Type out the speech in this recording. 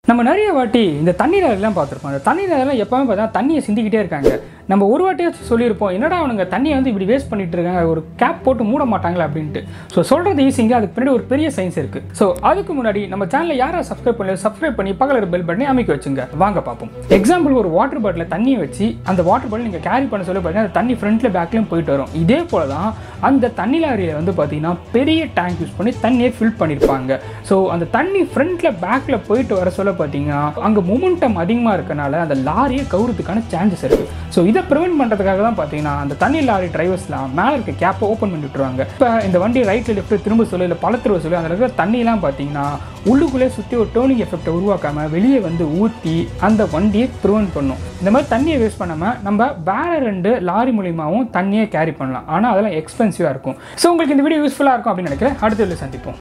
நம்ம நிறைய வாட்டி இந்த தண்ணி லாரிலாம் பார்த்துருப்போம் அந்த தண்ணி லாரிலாம் எப்பவுமே பார்த்தா தண்ணியை சிந்திக்கிட்டே இருக்காங்க நம்ம ஒரு வாட்டியாச்சும் சொல்லியிருப்போம் என்னடா அவனுங்க தண்ணியை வந்து இப்படி வேஸ்ட் பண்ணிட்டு இருக்காங்க ஒரு கேப் போட்டு மூட மாட்டாங்களா அப்படின்ட்டு ஸோ சொல்கிறது ஈஸிங்க அதுக்கு பின்னாடி ஒரு பெரிய சயின்ஸ் இருக்கு ஸோ அதுக்கு முன்னாடி நம்ம சேனலை யாரை சப்ஸ்கிரைப் பண்ணல சப்ஸ்கிரைப் பண்ணி பக்கத்தில் பெல் பட்டனை அமைக்க வச்சுங்க வாங்க பார்ப்போம் எக்ஸாம்பிள் ஒரு வாட்டர் பாட்டில் தண்ணியை வச்சு அந்த வாட்டர் பாட்டில் நீங்கள் கேரி பண்ண சொல்லி பார்த்தீங்கன்னா அந்த தண்ணி ஃப்ரண்ட்ல பேக்லையும் போயிட்டு வரும் இதே போல தான் அந்த தண்ணி லாரியில் வந்து பார்த்தீங்கன்னா பெரிய டேங்க் யூஸ் பண்ணி தண்ணியை ஃபில் பண்ணியிருப்பாங்க ஸோ அந்த தண்ணி ஃப்ரண்ட்ல பேக்கில் போயிட்டு வர சொல்ல பார்த்தீங்கன்னா அங்கே மொமெண்டம் அதிகமாக இருக்கனால அந்த லாரியை கவுறதுக்கான சான்சஸ் இருக்குது ஸோ இதை ப்ரிவென்ட் பண்ணுறதுக்காக தான் பார்த்தீங்கன்னா அந்த தண்ணி லாரி டிரைவர்ஸ்லாம் மேலே இருக்க கேப்பை ஓப்பன் பண்ணி விட்டுருவாங்க இப்போ இந்த வண்டி ரைட்டில் லெஃப்ட் திரும்ப சொல்லி இல்லை பழத்துருவ சொல்லி அந்த இருக்கிற தண்ணிலாம் பார்த்தீங்கன்னா உள்ளுக்குள்ளே சுற்றி ஒரு டேர்னிங் எஃபெக்டை உருவாக்காம வெளியே வந்து ஊற்றி அந்த வண்டியை ப்ரிவென்ட் பண்ணும் இந்த மாதிரி தண்ணியை வேஸ்ட் பண்ணாமல் நம்ம வேற ரெண்டு லாரி மூலியமாகவும் தண்ணியை கேரி பண்ணலாம் ஆனால் அதெல்லாம் எக்ஸ்பென்சிவாக இருக்கும் ஸோ உங்களுக்கு இந்த வீடியோ யூஸ்ஃபுல்லாக இருக்கும் அப்படின்னு நினைக்கிறேன் அடுத்த வீடியோ சந்திப்போம்